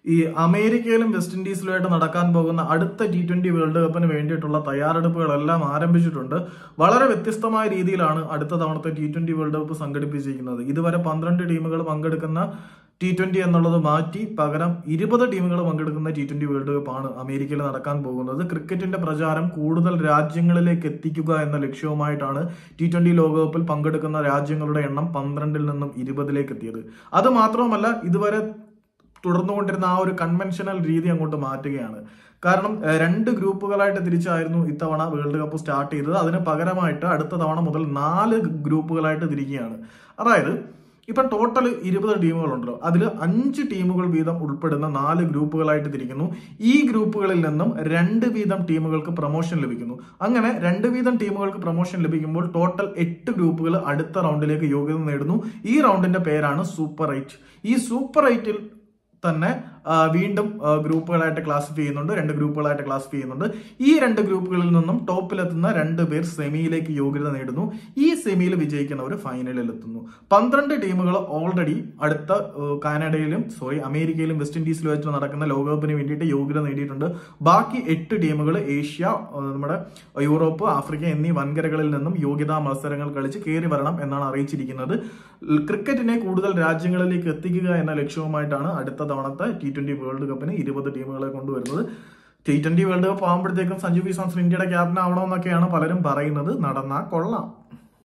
ഈ അമേരിക്കയിലും വെസ്റ്റ് ഇൻഡീസിലുമായിട്ട് നടക്കാൻ പോകുന്ന അടുത്ത ടി ട്വന്റി വേൾഡ് കപ്പിന് വേണ്ടിയിട്ടുള്ള തയ്യാറെടുപ്പുകളെല്ലാം ആരംഭിച്ചിട്ടുണ്ട് വളരെ വ്യത്യസ്തമായ രീതിയിലാണ് അടുത്ത തവണത്തെ ടി ട്വന്റി വേൾഡ് കപ്പ് സംഘടിപ്പിച്ചിരിക്കുന്നത് ഇതുവരെ പന്ത്രണ്ട് ടീമുകൾ പങ്കെടുക്കുന്ന ടി ട്വന്റി എന്നുള്ളത് മാറ്റി പകരം ഇരുപത് ടീമുകൾ പങ്കെടുക്കുന്ന ടി ട്വന്റി വേൾഡ് കപ്പാണ് അമേരിക്കയിൽ നടക്കാൻ പോകുന്നത് ക്രിക്കറ്റിന്റെ പ്രചാരം കൂടുതൽ രാജ്യങ്ങളിലേക്ക് എത്തിക്കുക എന്ന ലക്ഷ്യവുമായിട്ടാണ് ടി ട്വന്റി ലോകകപ്പിൽ പങ്കെടുക്കുന്ന രാജ്യങ്ങളുടെ എണ്ണം പന്ത്രണ്ടിൽ നിന്നും ഇരുപതിലേക്ക് എത്തിയത് അത് മാത്രവുമല്ല ഇതുവരെ തുടർന്നുകൊണ്ടിരുന്ന ആ ഒരു കൺവെൻഷനൽ രീതി അങ്ങോട്ട് മാറ്റുകയാണ് കാരണം ഏഹ്, രണ്ട് ഗ്രൂപ്പുകളായിട്ട് തിരിച്ചായിരുന്നു ഇത്തവണ വേൾഡ് കപ്പ് സ്റ്റാർട്ട് ചെയ്തത് അതിന് പകരമായിട്ട് അടുത്ത തവണ മുതൽ നാല് ഗ്രൂപ്പുകളായിട്ട് തിരിക്കുകയാണ് അതായത് ഇപ്പൊ ടോട്ടൽ ഇരുപത് ടീമുകളുണ്ടല്ലോ അതിൽ അഞ്ച് ടീമുകൾ വീതം ഉൾപ്പെടുന്ന നാല് ഗ്രൂപ്പുകളായിട്ട് തിരിക്കുന്നു ഈ ഗ്രൂപ്പുകളിൽ നിന്നും രണ്ട് വീതം ടീമുകൾക്ക് പ്രൊമോഷൻ ലഭിക്കുന്നു അങ്ങനെ രണ്ട് വീതം ടീമുകൾക്ക് പ്രൊമോഷൻ ലഭിക്കുമ്പോൾ ടോട്ടൽ എട്ട് ഗ്രൂപ്പുകൾ അടുത്ത റൗണ്ടിലേക്ക് യോഗ്യത നേടുന്നു ഈ റൗണ്ടിന്റെ പേരാണ് സൂപ്പർ എയ്റ്റ് ഈ സൂപ്പർ എയ്റ്റിൽ തന്നെ ആ, വീണ്ടും ആ, ഗ്രൂപ്പുകളായിട്ട് ക്ലാസിഫൈ ചെയ്യുന്നുണ്ട് രണ്ട് ഗ്രൂപ്പുകളായിട്ട് ക്ലാസിഫൈ ചെയ്യുന്നുണ്ട് ഈ രണ്ട് ഗ്രൂപ്പുകളിൽ നിന്നും ടോപ്പിലെത്തുന്ന രണ്ട് പേർ സെമിയിലേക്ക് യോഗ്യത നേടുന്നു ഈ സെമിയിൽ വിജയിക്കുന്നവർ ഫൈനലിൽ എത്തുന്നു പന്ത്രണ്ട് ടീമുകൾ ഓൾറെഡി അടുത്ത ആ, കാനഡയിലും സോറി അമേരിക്കയിലും വെസ്റ്റ് ഇൻഡീസിലും വെച്ച് നടക്കുന്ന ലോകകപ്പിന് വേണ്ടിയിട്ട് യോഗ്യത നേടിയിട്ടുണ്ട് ബാക്കി എട്ട് ടീമുകൾ ഏഷ്യ ആ, നമ്മുടെ യൂറോപ്പ് ആഫ്രിക്ക എന്നീ വൻകരകളിൽ നിന്നും യോഗ്യതാ മത്സരങ്ങൾ കളിച്ച് കയറി വരണം എന്നാണ് അറിയിച്ചിരിക്കുന്നത് ക്രിക്കറ്റിനെ കൂടുതൽ രാജ്യങ്ങളിലേക്ക് എത്തിക്കുക എന്ന ലക്ഷ്യവുമായിട്ടാണ് അടുത്ത തവണത്തെ ടി ട്വന്റി വേൾഡ് കപ്പിന് ഇരുപത് ടീമുകളെ കൊണ്ടുവരുന്നത് ടി ട്വന്റി വേൾഡ് കപ്പ് ആകുമ്പോഴത്തേക്കും സഞ്ജു വി സാംസൺ ഇന്ത്യയുടെ ക്യാപ്റ്റൻ ആവണമെന്നൊക്കെയാണ് പലരും പറയുന്നത് നടന്നാൽ കൊള്ളാം